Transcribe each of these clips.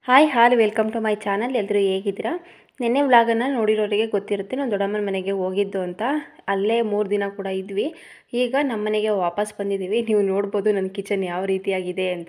hi all welcome to my channel ಎಲ್ಲರೂ ಹೇಗಿದ್ದೀರಾ ನಿನ್ನೆ ವ್ಲಾಗನ್ನು ನೋಡಿರೋರಿಗೆ ಗೊತ್ತಿರುತ್ತೆ ನಾವು ದೊಡ್ಡಮ್ಮನ ಮನೆಗೆ ಹೋಗಿದ್ದು ಅಂತ ಅಲ್ಲೇ ಮೂರು ದಿನ ಕೂಡ ಇದ್ವಿ ಈಗ ನಮ್ಮ ಮನೆಗೆ ವಾಪಸ್ ಬಂದಿದ್ದೀವಿ ನೀವು ನೋಡ್ಬೋದು ನನ್ನ ಕಿಚನ್ ಯಾವ ರೀತಿಯಾಗಿದೆ ಅಂತ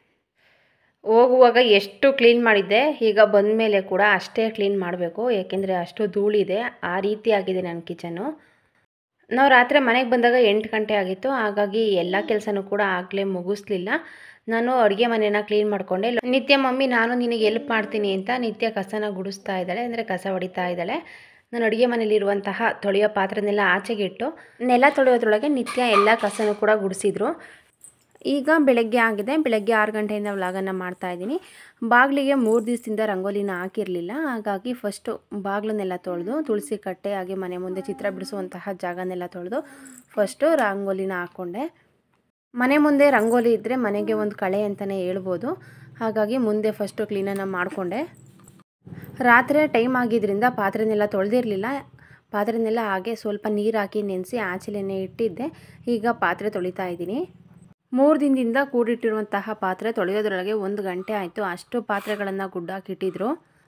ಹೋಗುವಾಗ ಎಷ್ಟು ಕ್ಲೀನ್ ಮಾಡಿದ್ದೆ ಈಗ ಬಂದ ಮೇಲೆ ಕೂಡ ಅಷ್ಟೇ ಕ್ಲೀನ್ ಮಾಡಬೇಕು ಯಾಕೆಂದರೆ ಅಷ್ಟು ಧೂಳಿದೆ ಆ ರೀತಿ ಆಗಿದೆ ನನ್ನ ಕಿಚನ್ನು ನಾವು ರಾತ್ರಿ ಮನೆಗೆ ಬಂದಾಗ ಎಂಟು ಗಂಟೆ ಆಗಿತ್ತು ಹಾಗಾಗಿ ಎಲ್ಲ ಕೆಲಸನೂ ಕೂಡ ಆಗಲೇ ಮುಗಿಸ್ಲಿಲ್ಲ ನಾನು ಅಡುಗೆ ಮನೆನ ಕ್ಲೀನ್ ಮಾಡಿಕೊಂಡೆ ನಿತ್ಯ ಮಮ್ಮಿ ನಾನು ನಿನಗೆ ಎಲ್ಪ್ ಮಾಡ್ತೀನಿ ಅಂತ ನಿತ್ಯ ಕಸನ ಗುಡಿಸ್ತಾ ಇದ್ದಾಳೆ ಅಂದರೆ ಕಸ ಹೊಡಿತಾ ಇದ್ದಾಳೆ ನಾನು ಅಡುಗೆ ಮನೇಲಿರುವಂತಹ ತೊಳೆಯೋ ಪಾತ್ರೆನೆಲ್ಲ ಆಚೆಗೆ ಇಟ್ಟು ನೆಲ ತೊಳೆಯೋದ್ರೊಳಗೆ ನಿತ್ಯ ಎಲ್ಲ ಕಸನೂ ಕೂಡ ಗುಡಿಸಿದ್ರು ಈಗ ಬೆಳಗ್ಗೆ ಆಗಿದೆ ಬೆಳಗ್ಗೆ ಆರು ಗಂಟೆಯಿಂದ ವ್ಲಾಗನ್ನು ಮಾಡ್ತಾ ಇದ್ದೀನಿ ಬಾಗಿಲಿಗೆ ಮೂರು ದಿವಸದಿಂದ ರಂಗೋಲಿನ ಹಾಕಿರಲಿಲ್ಲ ಹಾಗಾಗಿ ಫಸ್ಟು ಬಾಗಿಲನ್ನೆಲ್ಲ ತೊಳೆದು ತುಳಸಿ ಕಟ್ಟೆ ಹಾಗೆ ಮನೆ ಮುಂದೆ ಚಿತ್ರ ಬಿಡಿಸುವಂತಹ ಜಾಗನೆಲ್ಲ ತೊಳೆದು ಫಸ್ಟು ರಂಗೋಲಿನ ಹಾಕ್ಕೊಂಡೆ ಮನೆ ಮುಂದೆ ರಂಗೋಲಿ ಇದ್ದರೆ ಮನೆಗೆ ಒಂದು ಕಳೆ ಅಂತಲೇ ಹೇಳ್ಬೋದು ಹಾಗಾಗಿ ಮುಂದೆ ಫಸ್ಟು ಕ್ಲೀನನ್ನು ಮಾಡಿಕೊಂಡೆ ರಾತ್ರಿ ಟೈಮ್ ಆಗಿದ್ದರಿಂದ ಪಾತ್ರೆನೆಲ್ಲ ತೊಳೆದಿರಲಿಲ್ಲ ಪಾತ್ರೆನೆಲ್ಲ ಹಾಗೆ ಸ್ವಲ್ಪ ನೀರು ಹಾಕಿ ನೆನೆಸಿ ಆಚೆಲೆನೆ ಇಟ್ಟಿದ್ದೆ ಈಗ ಪಾತ್ರೆ ತೊಳಿತಾ ಇದ್ದೀನಿ ಮೂರು ದಿನದಿಂದ ಕೂಡಿಟ್ಟಿರುವಂತಹ ಪಾತ್ರೆ ತೊಳೆಯೋದ್ರೊಳಗೆ ಒಂದು ಗಂಟೆ ಆಯಿತು ಅಷ್ಟು ಪಾತ್ರೆಗಳನ್ನು ಗುಡ್ಡಾಕಿಟ್ಟಿದ್ರು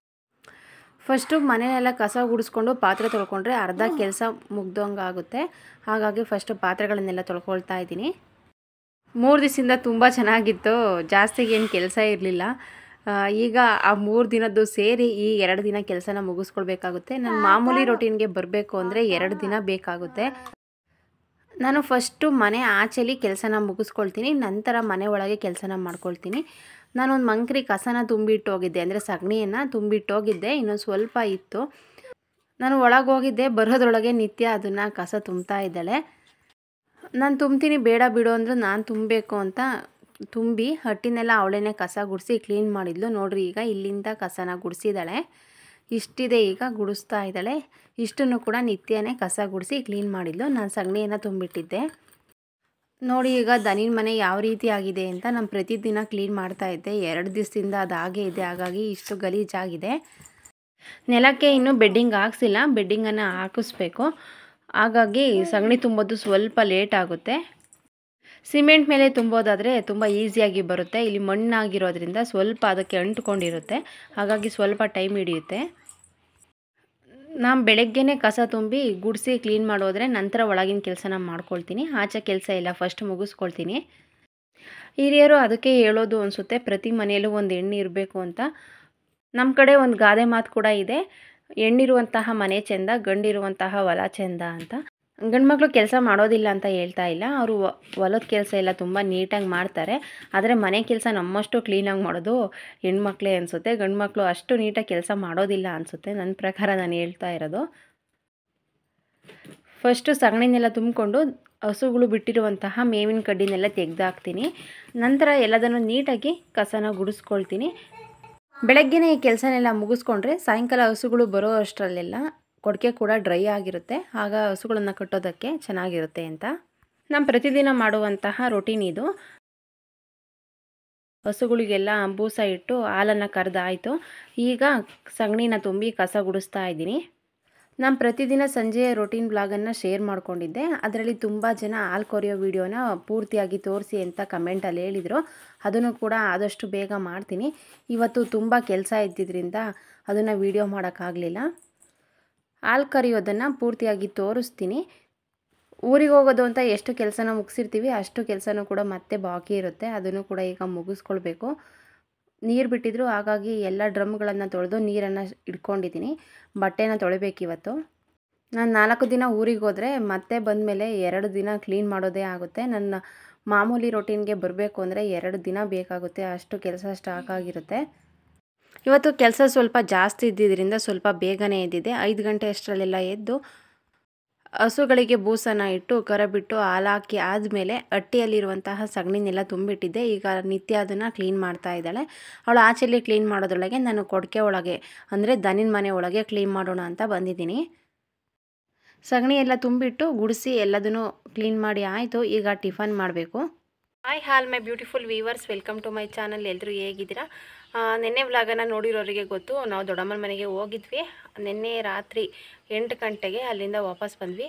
ಫಸ್ಟು ಮನೆಯೆಲ್ಲ ಕಸ ಗುಡಿಸ್ಕೊಂಡು ಪಾತ್ರೆ ತೊಳ್ಕೊಂಡ್ರೆ ಅರ್ಧ ಕೆಲಸ ಮುಗ್ದಂಗೆ ಆಗುತ್ತೆ ಹಾಗಾಗಿ ಫಸ್ಟು ಪಾತ್ರೆಗಳನ್ನೆಲ್ಲ ತೊಳ್ಕೊಳ್ತಾ ಇದ್ದೀನಿ ಮೂರು ದಿವಸದಿಂದ ತುಂಬ ಚೆನ್ನಾಗಿತ್ತು ಜಾಸ್ತಿಗೆ ಏನು ಕೆಲಸ ಇರಲಿಲ್ಲ ಈಗ ಆ ಮೂರು ದಿನದ್ದು ಸೇರಿ ಈ ಎರಡು ದಿನ ಕೆಲಸನ ಮುಗಿಸ್ಕೊಳ್ಬೇಕಾಗುತ್ತೆ ನಾನು ಮಾಮೂಲಿ ರೊಟೀನ್ಗೆ ಬರಬೇಕು ಅಂದರೆ ಎರಡು ದಿನ ಬೇಕಾಗುತ್ತೆ ನಾನು ಫಸ್ಟು ಮನೆ ಆಚೆಲಿ ಕೆಲಸನ ಮುಗಿಸ್ಕೊಳ್ತೀನಿ ನಂತರ ಮನೆ ಒಳಗೆ ಕೆಲಸನ ಮಾಡ್ಕೊಳ್ತೀನಿ ನಾನೊಂದು ಮಂಕ್ರಿ ಕಸನ ತುಂಬಿಟ್ಟು ಹೋಗಿದ್ದೆ ಅಂದರೆ ಸಗಣಿಯನ್ನು ತುಂಬಿಟ್ಟು ಹೋಗಿದ್ದೆ ಇನ್ನೊಂದು ಸ್ವಲ್ಪ ಇತ್ತು ನಾನು ಒಳಗೆ ಹೋಗಿದ್ದೆ ಬರೋದ್ರೊಳಗೆ ನಿತ್ಯ ಅದನ್ನು ಕಸ ತುಂಬ್ತಾ ಇದ್ದಾಳೆ ನಾನು ತುಂಬ್ತೀನಿ ಬೇಡ ಬಿಡು ಅಂದ್ರೆ ನಾನು ತುಂಬಬೇಕು ಅಂತ ತುಂಬಿ ಹಟ್ಟಿನೆಲ್ಲ ಅವಳೇನೆ ಕಸ ಗುಡಿಸಿ ಕ್ಲೀನ್ ಮಾಡಿದ್ಲು ನೋಡ್ರಿ ಈಗ ಇಲ್ಲಿಂದ ಕಸನ ಗುಡಿಸಿದ್ದಾಳೆ ಇಷ್ಟಿದೆ ಈಗ ಗುಡಿಸ್ತಾ ಇದ್ದಾಳೆ ಇಷ್ಟನ್ನು ಕೂಡ ನಿತ್ಯನೇ ಕಸ ಗುಡಿಸಿ ಕ್ಲೀನ್ ಮಾಡಿದ್ಲು ನಾನು ಸಗಣಿಯನ್ನು ತುಂಬಿಟ್ಟಿದ್ದೆ ನೋಡಿ ಈಗ ದನಿನ ಮನೆ ಯಾವ ರೀತಿ ಆಗಿದೆ ಅಂತ ನಾನು ಪ್ರತಿದಿನ ಕ್ಲೀನ್ ಮಾಡ್ತಾ ಇದ್ದೆ ಎರಡು ದಿವಸದಿಂದ ಅದು ಹಾಗೇ ಇದೆ ಹಾಗಾಗಿ ಇಷ್ಟು ಗಲೀಜಾಗಿದೆ ನೆಲಕ್ಕೆ ಇನ್ನೂ ಬೆಡ್ಡಿಂಗ್ ಹಾಕ್ಸಿಲ್ಲ ಬೆಡ್ಡಿಂಗನ್ನು ಹಾಕಿಸ್ಬೇಕು ಹಾಗಾಗಿ ಸಗಣಿ ತುಂಬೋದು ಸ್ವಲ್ಪ ಲೇಟ್ ಆಗುತ್ತೆ ಸಿಮೆಂಟ್ ಮೇಲೆ ತುಂಬೋದಾದರೆ ತುಂಬ ಈಸಿಯಾಗಿ ಬರುತ್ತೆ ಇಲ್ಲಿ ಮಣ್ಣಾಗಿರೋದ್ರಿಂದ ಸ್ವಲ್ಪ ಅದಕ್ಕೆ ಅಂಟ್ಕೊಂಡಿರುತ್ತೆ ಹಾಗಾಗಿ ಸ್ವಲ್ಪ ಟೈಮ್ ಹಿಡಿಯುತ್ತೆ ನಾನು ಬೆಳಗ್ಗೆನೇ ಕಸ ತುಂಬಿ ಗುಡಿಸಿ ಕ್ಲೀನ್ ಮಾಡೋದ್ರೆ ನಂತರ ಒಳಗಿನ ಕೆಲಸನ ಮಾಡ್ಕೊಳ್ತೀನಿ ಆಚೆ ಕೆಲಸ ಎಲ್ಲ ಫಸ್ಟ್ ಮುಗಿಸ್ಕೊಳ್ತೀನಿ ಹಿರಿಯರು ಅದಕ್ಕೆ ಹೇಳೋದು ಅನಿಸುತ್ತೆ ಪ್ರತಿ ಮನೆಯಲ್ಲೂ ಒಂದು ಹೆಣ್ಣು ಇರಬೇಕು ಅಂತ ನಮ್ಮ ಕಡೆ ಒಂದು ಗಾದೆ ಮಾತು ಕೂಡ ಇದೆ ಹೆಣ್ಣಿರುವಂತಹ ಮನೆ ಚೆಂದ ಗಂಡಿರುವಂತಹ ಹೊಲ ಚೆಂದ ಅಂತ ಗಂಡ್ಮಕ್ಳು ಕೆಲಸ ಮಾಡೋದಿಲ್ಲ ಅಂತ ಹೇಳ್ತಾ ಇಲ್ಲ ಅವರು ಹೊಲದ ಕೆಲಸ ಎಲ್ಲ ತುಂಬ ನೀಟಾಗಿ ಮಾಡ್ತಾರೆ ಆದರೆ ಮನೆ ಕೆಲಸ ನಮ್ಮಷ್ಟು ಕ್ಲೀನಾಗಿ ಮಾಡೋದು ಹೆಣ್ಮಕ್ಳೇ ಅನಿಸುತ್ತೆ ಗಂಡು ಮಕ್ಕಳು ಅಷ್ಟು ನೀಟಾಗಿ ಕೆಲಸ ಮಾಡೋದಿಲ್ಲ ಅನಿಸುತ್ತೆ ನನ್ನ ಪ್ರಕಾರ ನಾನು ಹೇಳ್ತಾ ಇರೋದು ಫಸ್ಟು ಸಗಣಿನೆಲ್ಲ ತುಂಬಿಕೊಂಡು ಹಸುಗಳು ಬಿಟ್ಟಿರುವಂತಹ ಮೇವಿನ ಕಡ್ಡಿನೆಲ್ಲ ತೆಗೆದಾಕ್ತೀನಿ ನಂತರ ಎಲ್ಲದನ್ನು ನೀಟಾಗಿ ಕಸನ ಗುಡಿಸ್ಕೊಳ್ತೀನಿ ಬೆಳಗ್ಗೆನೇ ಈ ಕೆಲಸನೆಲ್ಲ ಮುಗಿಸ್ಕೊಂಡ್ರೆ ಸಾಯಂಕಾಲ ಹಸುಗಳು ಬರೋ ಅಷ್ಟರಲ್ಲೆಲ್ಲ ಕೊಡಕೆ ಕೂಡ ಡ್ರೈ ಆಗಿರುತ್ತೆ ಆಗ ಹಸುಗಳನ್ನು ಕಟ್ಟೋದಕ್ಕೆ ಚೆನ್ನಾಗಿರುತ್ತೆ ಅಂತ ನಾನು ಪ್ರತಿದಿನ ಮಾಡುವಂತಹ ರೊಟೀನ್ ಇದು ಹಸುಗಳಿಗೆಲ್ಲ ಬೂಸ ಇಟ್ಟು ಹಾಲನ್ನು ಕರೆದಾಯಿತು ಈಗ ಸಗಣಿನ ತುಂಬಿ ಕಸ ಗುಡಿಸ್ತಾ ಇದ್ದೀನಿ ನಾನು ಪ್ರತಿದಿನ ಸಂಜೆ ರೊಟೀನ್ ಬ್ಲಾಗನ್ನು ಶೇರ್ ಮಾಡ್ಕೊಂಡಿದ್ದೆ ಅದರಲ್ಲಿ ತುಂಬ ಜನ ಹಾಲು ಕೊರೆಯೋ ವಿಡಿಯೋನ ಪೂರ್ತಿಯಾಗಿ ತೋರಿಸಿ ಅಂತ ಕಮೆಂಟಲ್ಲಿ ಹೇಳಿದರು ಅದನ್ನು ಕೂಡ ಆದಷ್ಟು ಬೇಗ ಮಾಡ್ತೀನಿ ಇವತ್ತು ತುಂಬ ಕೆಲಸ ಇದ್ದಿದ್ದರಿಂದ ಅದನ್ನು ವೀಡಿಯೋ ಮಾಡೋಕ್ಕಾಗಲಿಲ್ಲ ಹಾಲು ಕರಿಯೋದನ್ನು ಪೂರ್ತಿಯಾಗಿ ತೋರಿಸ್ತೀನಿ ಊರಿಗೆ ಹೋಗೋದು ಅಂತ ಎಷ್ಟು ಕೆಲಸನ ಮುಗಿಸಿರ್ತೀವಿ ಅಷ್ಟು ಕೆಲಸನೂ ಕೂಡ ಮತ್ತೆ ಬಾಕಿ ಇರುತ್ತೆ ಅದನ್ನು ಕೂಡ ಈಗ ಮುಗಿಸ್ಕೊಳ್ಬೇಕು ನೀರು ಬಿಟ್ಟಿದ್ರು ಹಾಗಾಗಿ ಎಲ್ಲ ಡ್ರಮ್ಗಳನ್ನು ತೊಳೆದು ನೀರನ್ನು ಇಟ್ಕೊಂಡಿದ್ದೀನಿ ಬಟ್ಟೆನ ತೊಳಿಬೇಕಿವತ್ತು ನಾನು ನಾಲ್ಕು ದಿನ ಊರಿಗೆ ಹೋದರೆ ಮತ್ತೆ ಬಂದಮೇಲೆ ಎರಡು ದಿನ ಕ್ಲೀನ್ ಮಾಡೋದೇ ಆಗುತ್ತೆ ನನ್ನ ಮಾಮೂಲಿ ರೊಟೀನ್ಗೆ ಬರಬೇಕು ಅಂದರೆ ಎರಡು ದಿನ ಬೇಕಾಗುತ್ತೆ ಅಷ್ಟು ಕೆಲಸ ಸ್ಟಾಕ್ ಆಗಿರುತ್ತೆ ಇವತ್ತು ಕೆಲಸ ಸ್ವಲ್ಪ ಜಾಸ್ತಿ ಇದ್ದಿದ್ದರಿಂದ ಸ್ವಲ್ಪ ಬೇಗನೆ ಎದ್ದಿದೆ ಐದು ಗಂಟೆ ಅಷ್ಟರಲ್ಲೆಲ್ಲ ಎದ್ದು ಹಸುಗಳಿಗೆ ಬೂಸನ ಇಟ್ಟು ಕರ ಬಿಟ್ಟು ಹಾಲು ಹಾಕಿ ಆದಮೇಲೆ ಹಟ್ಟಿಯಲ್ಲಿರುವಂತಹ ಸಗಣಿನೆಲ್ಲ ತುಂಬಿಟ್ಟಿದ್ದೆ ಈಗ ನಿತ್ಯ ಅದನ್ನು ಕ್ಲೀನ್ ಮಾಡ್ತಾ ಇದ್ದಾಳೆ ಅವಳು ಆಚೆಯಲ್ಲಿ ಕ್ಲೀನ್ ಮಾಡೋದ್ರೊಳಗೆ ನಾನು ಕೊಡಕೆ ಒಳಗೆ ಅಂದರೆ ದನಿನ ಮನೆ ಒಳಗೆ ಕ್ಲೀನ್ ಮಾಡೋಣ ಅಂತ ಬಂದಿದ್ದೀನಿ ಸಗಣಿ ಎಲ್ಲ ತುಂಬಿಟ್ಟು ಗುಡಿಸಿ ಎಲ್ಲದನ್ನು ಕ್ಲೀನ್ ಮಾಡಿ ಆಯಿತು ಈಗ ಟಿಫನ್ ಮಾಡಬೇಕು hi all my beautiful viewers welcome to my channel ಎಲ್ಲರೂ ಹೇಗಿದ್ದೀರಾ ನಿನ್ನೆ ವ್ಲಾಗನ್ನು ನೋಡಿರೋರಿಗೆ ಗೊತ್ತು ನಾವು ದೊಡ್ಡಮ್ಮನ ಮನೆಗೆ ಹೋಗಿದ್ವಿ ನಿನ್ನೆ ರಾತ್ರಿ ಎಂಟು ಗಂಟೆಗೆ ಅಲ್ಲಿಂದ ವಾಪಸ್ ಬಂದ್ವಿ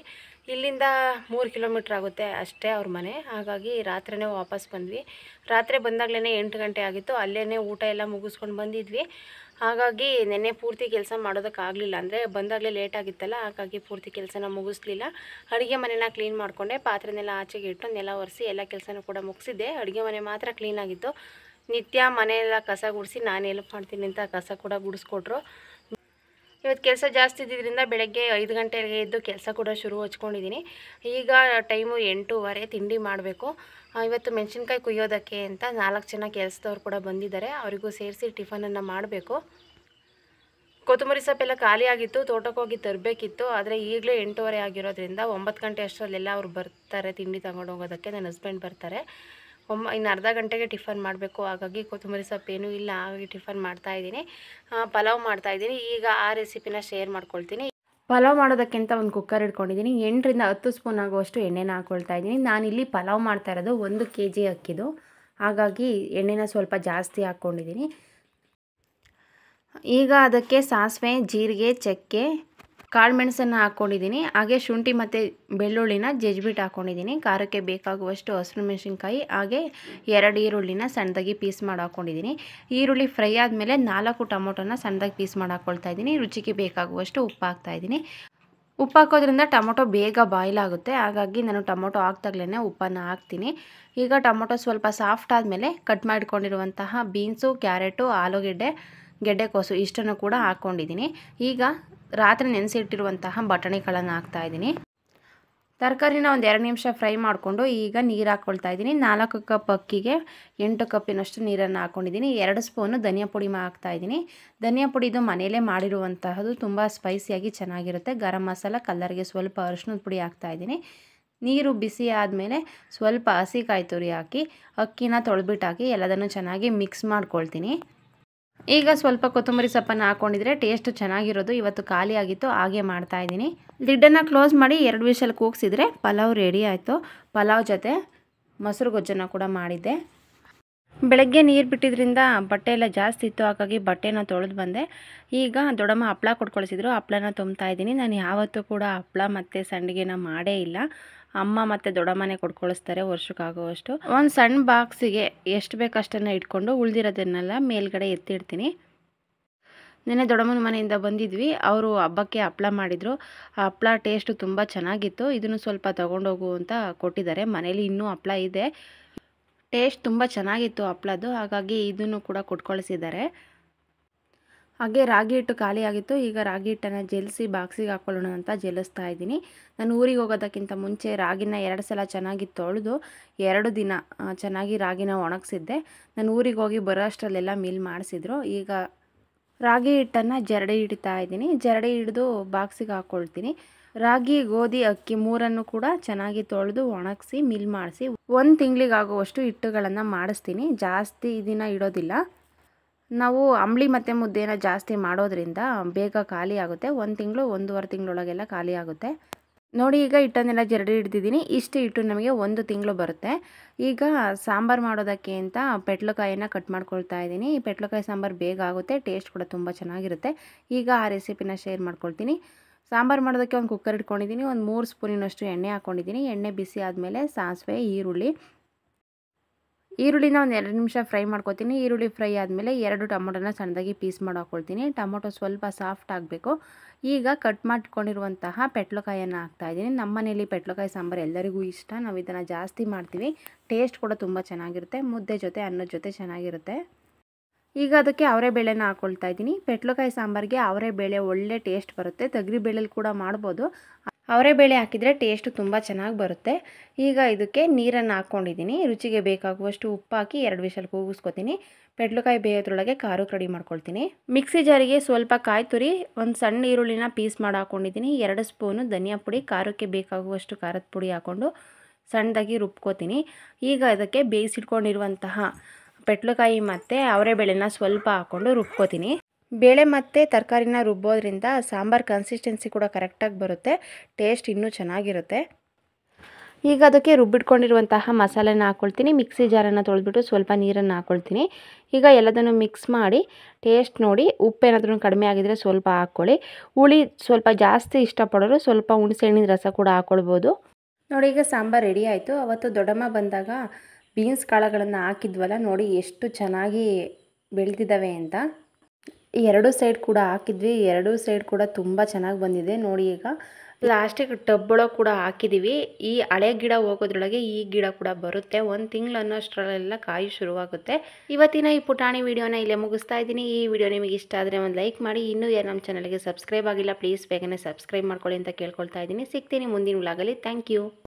ಇಲ್ಲಿಂದ ಮೂರು ಕಿಲೋಮೀಟ್ರ್ ಆಗುತ್ತೆ ಅಷ್ಟೇ ಅವ್ರ ಮನೆ ಹಾಗಾಗಿ ರಾತ್ರಿನೇ ವಾಪಸ್ ಬಂದ್ವಿ ರಾತ್ರಿ ಬಂದಾಗಲೇ ಎಂಟು ಗಂಟೆ ಆಗಿತ್ತು ಅಲ್ಲೇ ಊಟ ಎಲ್ಲ ಮುಗಿಸ್ಕೊಂಡು ಬಂದಿದ್ವಿ ಹಾಗಾಗಿ ನೆನ್ನೆ ಪೂರ್ತಿ ಕೆಲಸ ಮಾಡೋದಕ್ಕಾಗಲಿಲ್ಲ ಅಂದರೆ ಬಂದಾಗಲೇ ಲೇಟ್ ಆಗಿತ್ತಲ್ಲ ಹಾಗಾಗಿ ಪೂರ್ತಿ ಕೆಲಸನ ಮುಗಿಸ್ಲಿಲ್ಲ ಅಡುಗೆ ಮನೆನ ಕ್ಲೀನ್ ಮಾಡಿಕೊಂಡೆ ಪಾತ್ರೆನೆಲ್ಲ ಆಚೆಗೆ ಇಟ್ಟು ನೆಲ ಒರೆಸಿ ಎಲ್ಲ ಕೆಲಸನೂ ಕೂಡ ಮುಗಿಸಿದ್ದೆ ಅಡುಗೆ ಮನೆ ಮಾತ್ರ ಕ್ಲೀನಾಗಿತ್ತು ನಿತ್ಯ ಮನೆಯೆಲ್ಲ ಕಸ ಗುಡಿಸಿ ನಾನು ಹೆಲ್ಪ್ ಮಾಡ್ತೀನಿ ಅಂತ ಕಸ ಕೂಡ ಗುಡಿಸ್ಕೊಟ್ರು ಇವತ್ತು ಕೆಲಸ ಜಾಸ್ತಿ ಇದ್ದಿದ್ದರಿಂದ ಬೆಳಗ್ಗೆ ಐದು ಗಂಟೆಗೆ ಎದ್ದು ಕೆಲಸ ಕೂಡ ಶುರು ಹಚ್ಕೊಂಡಿದ್ದೀನಿ ಈಗ ಟೈಮು ಎಂಟೂವರೆ ತಿಂಡಿ ಮಾಡಬೇಕು ಇವತ್ತು ಮೆಣಸಿನ್ಕಾಯಿ ಕುಯ್ಯೋದಕ್ಕೆ ಅಂತ ನಾಲ್ಕು ಜನ ಕೆಲಸದವ್ರು ಕೂಡ ಬಂದಿದ್ದಾರೆ ಅವರಿಗೂ ಸೇರಿಸಿ ಟಿಫನನ್ನು ಮಾಡಬೇಕು ಕೊತ್ತಂಬರಿ ಸೊಪ್ಪೆಲ್ಲ ಖಾಲಿ ಆಗಿತ್ತು ತೋಟಕ್ಕೆ ಹೋಗಿ ತರಬೇಕಿತ್ತು ಆದರೆ ಈಗಲೇ ಎಂಟೂವರೆ ಆಗಿರೋದ್ರಿಂದ ಒಂಬತ್ತು ಗಂಟೆ ಅಷ್ಟರಲ್ಲೆಲ್ಲ ಅವ್ರು ಬರ್ತಾರೆ ತಿಂಡಿ ತಗೊಂಡು ಹೋಗೋದಕ್ಕೆ ನನ್ನ ಹಸ್ಬೆಂಡ್ ಬರ್ತಾರೆ ಒಮ್ಮ ಇನ್ನು ಅರ್ಧ ಗಂಟೆಗೆ ಟಿಫನ್ ಮಾಡಬೇಕು ಹಾಗಾಗಿ ಕೊತ್ತಂಬರಿ ಸೊಪ್ಪು ಏನೂ ಇಲ್ಲ ಹಾಗಾಗಿ ಟಿಫನ್ ಮಾಡ್ತಾಯಿದ್ದೀನಿ ಪಲಾವ್ ಮಾಡ್ತಾಯಿದ್ದೀನಿ ಈಗ ಆ ರೆಸಿಪಿನ ಶೇರ್ ಮಾಡ್ಕೊಳ್ತೀನಿ ಪಲಾವ್ ಮಾಡೋದಕ್ಕಿಂತ ಒಂದು ಕುಕ್ಕರ್ ಇಟ್ಕೊಂಡಿದ್ದೀನಿ ಎಂಟರಿಂದ ಹತ್ತು ಸ್ಪೂನ್ ಆಗುವಷ್ಟು ಎಣ್ಣೆನ ಹಾಕ್ಕೊಳ್ತಾ ಇದ್ದೀನಿ ನಾನಿಲ್ಲಿ ಪಲಾವ್ ಮಾಡ್ತಾ ಇರೋದು ಒಂದು ಕೆ ಜಿ ಅಕ್ಕಿದು ಹಾಗಾಗಿ ಎಣ್ಣೆನ ಸ್ವಲ್ಪ ಜಾಸ್ತಿ ಹಾಕ್ಕೊಂಡಿದ್ದೀನಿ ಈಗ ಅದಕ್ಕೆ ಸಾಸಿವೆ ಜೀರಿಗೆ ಚಕ್ಕೆ ಕಾಳು ಮೆಣಸನ್ನು ಹಾಕ್ಕೊಂಡಿದ್ದೀನಿ ಹಾಗೆ ಶುಂಠಿ ಮತ್ತು ಬೆಳ್ಳುಳ್ಳಿನ ಜಜ್ಬಿಟ್ಟು ಹಾಕ್ಕೊಂಡಿದ್ದೀನಿ ಖಾರಕ್ಕೆ ಬೇಕಾಗುವಷ್ಟು ಹಸಿರು ಮೆಣಸಿನ್ಕಾಯಿ ಹಾಗೆ ಎರಡು ಈರುಳ್ಳಿನ ಸಣ್ಣದಾಗಿ ಪೀಸ್ ಮಾಡಿ ಹಾಕ್ಕೊಂಡಿದ್ದೀನಿ ಈರುಳ್ಳಿ ಫ್ರೈ ಆದಮೇಲೆ ನಾಲ್ಕು ಟೊಮೊಟೊನ ಸಣ್ಣದಾಗಿ ಪೀಸ್ ಮಾಡಿ ಹಾಕ್ಕೊಳ್ತಾ ಇದ್ದೀನಿ ರುಚಿಗೆ ಬೇಕಾಗುವಷ್ಟು ಉಪ್ಪು ಹಾಕ್ತಾಯಿದ್ದೀನಿ ಉಪ್ಪು ಹಾಕೋದ್ರಿಂದ ಟೊಮೊಟೊ ಬೇಗ ಬಾಯ್ಲ್ ಆಗುತ್ತೆ ಹಾಗಾಗಿ ನಾನು ಟೊಮೊಟೊ ಹಾಕ್ದಾಗ್ಲೇ ಉಪ್ಪನ್ನು ಹಾಕ್ತೀನಿ ಈಗ ಟೊಮೊಟೊ ಸ್ವಲ್ಪ ಸಾಫ್ಟ್ ಆದಮೇಲೆ ಕಟ್ ಮಾಡಿಕೊಂಡಿರುವಂತಹ ಬೀನ್ಸು ಕ್ಯಾರೆಟು ಆಲೂಗೆಡ್ಡೆ ಗೆಡ್ಡೆಕೋಸು ಇಷ್ಟನ್ನು ಕೂಡ ಹಾಕ್ಕೊಂಡಿದ್ದೀನಿ ಈಗ ರಾತ್ರಿ ನೆನೆಸಿಟ್ಟಿರುವಂತಹ ಬಟಾಣಿ ಕಾಳನ್ನು ಹಾಕ್ತಾಯಿದ್ದೀನಿ ತರಕಾರಿನ ಒಂದು ಎರಡು ನಿಮಿಷ ಫ್ರೈ ಮಾಡಿಕೊಂಡು ಈಗ ನೀರು ಹಾಕ್ಕೊಳ್ತಾ ಇದ್ದೀನಿ ನಾಲ್ಕು ಕಪ್ ಅಕ್ಕಿಗೆ ಎಂಟು ಕಪ್ಪಿನಷ್ಟು ನೀರನ್ನು ಹಾಕ್ಕೊಂಡಿದ್ದೀನಿ ಎರಡು ಸ್ಪೂನು ಧನಿಯಾ ಪುಡಿ ಹಾಕ್ತಾಯಿದ್ದೀನಿ ಧನಿಯಾ ಪುಡಿದು ಮನೆಯಲ್ಲೇ ಮಾಡಿರುವಂತಹದ್ದು ತುಂಬ ಸ್ಪೈಸಿಯಾಗಿ ಚೆನ್ನಾಗಿರುತ್ತೆ ಗರಂ ಮಸಾಲ ಕಲ್ಲರ್ಗೆ ಸ್ವಲ್ಪ ಅರಿಶಿನದ ಪುಡಿ ಹಾಕ್ತಾಯಿದ್ದೀನಿ ನೀರು ಬಿಸಿ ಆದಮೇಲೆ ಸ್ವಲ್ಪ ಹಸಿ ಕಾಯಿ ತುರಿ ಹಾಕಿ ಅಕ್ಕಿನ ತೊಳೆದ್ಬಿಟ್ಟು ಹಾಕಿ ಎಲ್ಲದನ್ನು ಚೆನ್ನಾಗಿ ಮಿಕ್ಸ್ ಮಾಡ್ಕೊಳ್ತೀನಿ ಈಗ ಸ್ವಲ್ಪ ಕೊತ್ತಂಬರಿ ಸೊಪ್ಪನ್ನು ಹಾಕ್ಕೊಂಡಿದ್ರೆ ಟೇಸ್ಟ್ ಚೆನ್ನಾಗಿರೋದು ಇವತ್ತು ಖಾಲಿ ಆಗಿತ್ತು ಹಾಗೆ ಮಾಡ್ತಾಯಿದ್ದೀನಿ ಲಿಡ್ಡನ್ನು ಕ್ಲೋಸ್ ಮಾಡಿ ಎರಡು ವಿಷಲ್ ಕೂಗಿಸಿದ್ರೆ ಪಲಾವ್ ರೆಡಿ ಆಯಿತು ಪಲಾವ್ ಜೊತೆ ಮೊಸರು ಗೊಜ್ಜನ್ನು ಕೂಡ ಮಾಡಿದ್ದೆ ಬೆಳಗ್ಗೆ ನೀರು ಬಿಟ್ಟಿದ್ರಿಂದ ಬಟ್ಟೆ ಎಲ್ಲ ಜಾಸ್ತಿ ಇತ್ತು ಹಾಗಾಗಿ ಬಟ್ಟೆನ ತೊಳೆದು ಬಂದೆ ಈಗ ದೊಡ್ಡಮ್ಮ ಹಪ್ಳ ಕೊಟ್ಕೊಳಿಸಿದ್ರು ಹಪ್ಳನ ತುಂಬ್ತಾ ಇದ್ದೀನಿ ನಾನು ಯಾವತ್ತೂ ಕೂಡ ಹಪ್ಳ ಮತ್ತು ಸಂಡಿಗೆನ ಮಾಡೇ ಇಲ್ಲ ಅಮ್ಮ ಮತ್ತು ದೊಡ್ಡಮ್ಮನೇ ಕೊಟ್ಕೊಳಿಸ್ತಾರೆ ವರ್ಷಕ್ಕಾಗುವಷ್ಟು ಒಂದು ಸಣ್ಣ ಬಾಕ್ಸಿಗೆ ಎಷ್ಟು ಬೇಕು ಅಷ್ಟನ್ನು ಇಟ್ಕೊಂಡು ಉಳಿದಿರೋದನ್ನೆಲ್ಲ ಮೇಲ್ಗಡೆ ಎತ್ತಿಡ್ತೀನಿ ನೆನ್ನೆ ದೊಡ್ಡಮ್ಮನ ಮನೆಯಿಂದ ಬಂದಿದ್ವಿ ಅವರು ಹಬ್ಬಕ್ಕೆ ಹಪ್ಳ ಮಾಡಿದರು ಆ ಹಪ್ಳ ಟೇಸ್ಟು ತುಂಬ ಚೆನ್ನಾಗಿತ್ತು ಇದನ್ನು ಸ್ವಲ್ಪ ತೊಗೊಂಡೋಗು ಅಂತ ಕೊಟ್ಟಿದ್ದಾರೆ ಮನೇಲಿ ಇನ್ನೂ ಹಪ್ಳ ಇದೆ ಟೇಸ್ಟ್ ತುಂಬ ಚೆನ್ನಾಗಿತ್ತು ಹಪ್ಳದ್ದು ಹಾಗಾಗಿ ಇದನ್ನು ಕೂಡ ಕೊಟ್ಕೊಳಿಸಿದ್ದಾರೆ ಹಾಗೆ ರಾಗಿ ಹಿಟ್ಟು ಖಾಲಿ ಆಗಿತ್ತು ಈಗ ರಾಗಿ ಹಿಟ್ಟನ್ನು ಜೆಲ್ಸಿ ಬಾಕ್ಸಿಗೆ ಹಾಕ್ಕೊಳ್ಳೋಣ ಅಂತ ಜೆಲ್ಲಿಸ್ತಾ ಇದ್ದೀನಿ ನಾನು ಊರಿಗೆ ಹೋಗೋದಕ್ಕಿಂತ ಮುಂಚೆ ರಾಗಿನ ಎರಡು ಸಲ ಚೆನ್ನಾಗಿ ತೊಳೆದು ಎರಡು ದಿನ ಚೆನ್ನಾಗಿ ರಾಗಿನ ಒಣಗಿಸಿದ್ದೆ ನಾನು ಊರಿಗೆ ಹೋಗಿ ಬರೋ ಅಷ್ಟರಲ್ಲೆಲ್ಲ ಮಿಲ್ ಮಾಡಿಸಿದ್ರು ಈಗ ರಾಗಿ ಹಿಟ್ಟನ್ನು ಜರಡಿ ಹಿಡಿತಾ ಇದ್ದೀನಿ ಜರಡಿ ಹಿಡಿದು ಬಾಕ್ಸಿಗೆ ಹಾಕ್ಕೊಳ್ತೀನಿ ರಾಗಿ ಗೋಧಿ ಅಕ್ಕಿ ಮೂರನ್ನು ಕೂಡ ಚೆನ್ನಾಗಿ ತೊಳೆದು ಒಣಗಿಸಿ ಮಿಲ್ ಮಾಡಿಸಿ ಒಂದು ತಿಂಗಳಿಗಾಗುವಷ್ಟು ಹಿಟ್ಟುಗಳನ್ನು ಮಾಡಿಸ್ತೀನಿ ಜಾಸ್ತಿ ದಿನ ಇಡೋದಿಲ್ಲ ನಾವು ಅಂಬ್ಲಿ ಮತ್ತು ಮುದ್ದೆನ ಜಾಸ್ತಿ ಮಾಡೋದ್ರಿಂದ ಬೇಗ ಖಾಲಿ ಆಗುತ್ತೆ ಒಂದು ತಿಂಗಳು ಒಂದೂವರೆ ತಿಂಗಳೊಳಗೆಲ್ಲ ಖಾಲಿ ಆಗುತ್ತೆ ನೋಡಿ ಈಗ ಹಿಟ್ಟನ್ನೆಲ್ಲ ಜರಡಿ ಹಿಡ್ದಿದ್ದೀನಿ ಇಷ್ಟು ಹಿಟ್ಟು ನಮಗೆ ಒಂದು ತಿಂಗಳು ಬರುತ್ತೆ ಈಗ ಸಾಂಬಾರು ಮಾಡೋದಕ್ಕೆ ಅಂತ ಪೆಟ್ಲಕಾಯಿನ ಕಟ್ ಮಾಡ್ಕೊಳ್ತಾ ಇದ್ದೀನಿ ಈ ಪೆಟ್ಲಕಾಯಿ ಸಾಂಬಾರು ಬೇಗ ಆಗುತ್ತೆ ಟೇಸ್ಟ್ ಕೂಡ ತುಂಬ ಚೆನ್ನಾಗಿರುತ್ತೆ ಈಗ ಆ ರೆಸಿಪಿನ ಶೇರ್ ಮಾಡ್ಕೊಳ್ತೀನಿ ಸಾಂಬಾರು ಮಾಡೋದಕ್ಕೆ ಒಂದು ಕುಕ್ಕರ್ ಇಟ್ಕೊಂಡಿದ್ದೀನಿ ಒಂದು ಮೂರು ಸ್ಪೂನಿನಷ್ಟು ಎಣ್ಣೆ ಹಾಕ್ಕೊಂಡಿದ್ದೀನಿ ಎಣ್ಣೆ ಬಿಸಿ ಆದಮೇಲೆ ಸಾಸಿವೆ ಈರುಳ್ಳಿ ಈರುಳ್ಳಿನ ಒಂದು ಎರಡು ನಿಮಿಷ ಫ್ರೈ ಮಾಡ್ಕೊತೀನಿ ಈರುಳ್ಳಿ ಫ್ರೈ ಆದಮೇಲೆ ಎರಡು ಟೊಮೊಟೊನ ಸಣ್ಣದಾಗಿ ಪೀಸ್ ಮಾಡಿ ಹಾಕ್ಕೊಳ್ತೀನಿ ಟೊಮೊಟೊ ಸ್ವಲ್ಪ ಸಾಫ್ಟ್ ಆಗಬೇಕು ಈಗ ಕಟ್ ಮಾಡ್ಕೊಂಡಿರುವಂತಹ ಪೆಟ್ಲಕಾಯನ್ನು ಹಾಕ್ತಾಯಿದ್ದೀನಿ ನಮ್ಮ ಮನೇಲಿ ಪೆಟ್ಲಕಾಯಿ ಸಾಂಬಾರು ಎಲ್ಲರಿಗೂ ಇಷ್ಟ ನಾವು ಇದನ್ನು ಜಾಸ್ತಿ ಮಾಡ್ತೀವಿ ಟೇಸ್ಟ್ ಕೂಡ ತುಂಬ ಚೆನ್ನಾಗಿರುತ್ತೆ ಮುದ್ದೆ ಜೊತೆ ಅನ್ನದ ಜೊತೆ ಚೆನ್ನಾಗಿರುತ್ತೆ ಈಗ ಅದಕ್ಕೆ ಅವರೇ ಬೇಳೆನ ಹಾಕ್ಕೊಳ್ತಾ ಇದ್ದೀನಿ ಪೆಟ್ಲಕಾಯಿ ಸಾಂಬಾರಿಗೆ ಅವರೇ ಬೇಳೆ ಒಳ್ಳೆ ಟೇಸ್ಟ್ ಬರುತ್ತೆ ತೊಗರಿ ಬೇಳೆಲಿ ಕೂಡ ಮಾಡ್ಬೋದು ಅವರೇ ಬೇಳೆ ಹಾಕಿದರೆ ಟೇಸ್ಟು ತುಂಬ ಚೆನ್ನಾಗಿ ಬರುತ್ತೆ ಈಗ ಇದಕ್ಕೆ ನೀರನ್ನು ಹಾಕ್ಕೊಂಡಿದ್ದೀನಿ ರುಚಿಗೆ ಬೇಕಾಗುವಷ್ಟು ಉಪ್ಪು ಹಾಕಿ ಎರಡು ವಿಷಲ್ ಕೂಗಿಸ್ಕೊತೀನಿ ಪೆಟ್ಲಕಾಯಿ ಬೇಯೋದ್ರೊಳಗೆ ಖಾರಕ್ಕೆ ರೆಡಿ ಮಾಡ್ಕೊಳ್ತೀನಿ ಮಿಕ್ಸಿ ಜಾರಿಗೆ ಸ್ವಲ್ಪ ಕಾಯಿ ತುರಿ ಒಂದು ಸಣ್ಣ ಈರುಳ್ಳಿನ ಪೀಸ್ ಮಾಡಿ ಹಾಕ್ಕೊಂಡಿದ್ದೀನಿ ಎರಡು ಸ್ಪೂನು ಧನಿಯಾ ಪುಡಿ ಖಾರಕ್ಕೆ ಬೇಕಾಗುವಷ್ಟು ಖಾರದ ಪುಡಿ ಹಾಕ್ಕೊಂಡು ಸಣ್ಣದಾಗಿ ರುಬ್ಕೋತೀನಿ ಈಗ ಅದಕ್ಕೆ ಬೇಯಿಸಿಟ್ಕೊಂಡಿರುವಂತಹ ಪೆಟ್ಲಕಾಯಿ ಮತ್ತು ಅವರೇ ಬೇಳೆನ ಸ್ವಲ್ಪ ಹಾಕ್ಕೊಂಡು ರುಬ್ಕೋತೀನಿ ಬೇಳೆ ಮತ್ತು ತರಕಾರಿನ ರುಬ್ಬೋದ್ರಿಂದ ಸಾಂಬಾರು ಕನ್ಸಿಸ್ಟೆನ್ಸಿ ಕೂಡ ಕರೆಕ್ಟಾಗಿ ಬರುತ್ತೆ ಟೇಸ್ಟ್ ಇನ್ನೂ ಚೆನ್ನಾಗಿರುತ್ತೆ ಈಗ ಅದಕ್ಕೆ ರುಬ್ಬಿಟ್ಕೊಂಡಿರುವಂತಹ ಮಸಾಲೆನ ಹಾಕ್ಕೊಳ್ತೀನಿ ಮಿಕ್ಸಿ ಜಾರನ್ನು ತೊಳೆದ್ಬಿಟ್ಟು ಸ್ವಲ್ಪ ನೀರನ್ನು ಹಾಕ್ಕೊಳ್ತೀನಿ ಈಗ ಎಲ್ಲದನ್ನು ಮಿಕ್ಸ್ ಮಾಡಿ ಟೇಸ್ಟ್ ನೋಡಿ ಉಪ್ಪೇನಾದ್ರೂ ಕಡಿಮೆ ಆಗಿದರೆ ಸ್ವಲ್ಪ ಹಾಕ್ಕೊಳ್ಳಿ ಹುಳಿ ಸ್ವಲ್ಪ ಜಾಸ್ತಿ ಇಷ್ಟಪಡೋರು ಸ್ವಲ್ಪ ಹುಣಸೆಹಣ್ಣಿನ ರಸ ಕೂಡ ಹಾಕ್ಕೊಳ್ಬೋದು ನೋಡಿ ಈಗ ಸಾಂಬಾರು ರೆಡಿ ಆಯಿತು ಅವತ್ತು ದೊಡ್ಡಮ್ಮ ಬಂದಾಗ ಬೀನ್ಸ್ ಕಾಳುಗಳನ್ನು ಹಾಕಿದ್ವಲ್ಲ ನೋಡಿ ಎಷ್ಟು ಚೆನ್ನಾಗಿ ಬೆಳೆದಿದ್ದಾವೆ ಅಂತ ಎರಡು ಸೈಡ್ ಕೂಡ ಹಾಕಿದ್ವಿ ಎರಡು ಸೈಡ್ ಕೂಡ ತುಂಬ ಚೆನ್ನಾಗಿ ಬಂದಿದೆ ನೋಡಿ ಈಗ ಲಾಸ್ಟಿಗೆ ಟಬ್ಬೊಳಗೆ ಕೂಡ ಹಾಕಿದ್ದೀವಿ ಈ ಹಳೆ ಗಿಡ ಹೋಗೋದ್ರೊಳಗೆ ಈ ಗಿಡ ಕೂಡ ಬರುತ್ತೆ ಒಂದು ತಿಂಗಳು ಅನ್ನೋಷ್ಟರಲ್ಲೆಲ್ಲ ಕಾಯಿ ಶುರುವಾಗುತ್ತೆ ಇವತ್ತಿನ ಈ ಪುಟಾಣಿ ವಿಡಿಯೋನ ಇಲ್ಲೇ ಮುಗಿಸ್ತಾ ಇದ್ದೀನಿ ಈ ವಿಡಿಯೋ ನಿಮಗೆ ಇಷ್ಟ ಆದರೆ ಒಂದು ಲೈಕ್ ಮಾಡಿ ಇನ್ನೂ ಯಾರು ನಮ್ಮ ಚಾನಲ್ಗೆ ಸಬ್ಸ್ಕ್ರೈಬ್ ಆಗಿಲ್ಲ ಪ್ಲೀಸ್ ಬೇಗನೆ ಸಬ್ಸ್ಕ್ರೈಬ್ ಮಾಡ್ಕೊಳ್ಳಿ ಅಂತ ಕೇಳ್ಕೊಳ್ತಾ ಇದ್ದೀನಿ ಸಿಗ್ತೀನಿ ಮುಂದಿನ ವ್ಲಾಗಲ್ಲಿ ಥ್ಯಾಂಕ್ ಯು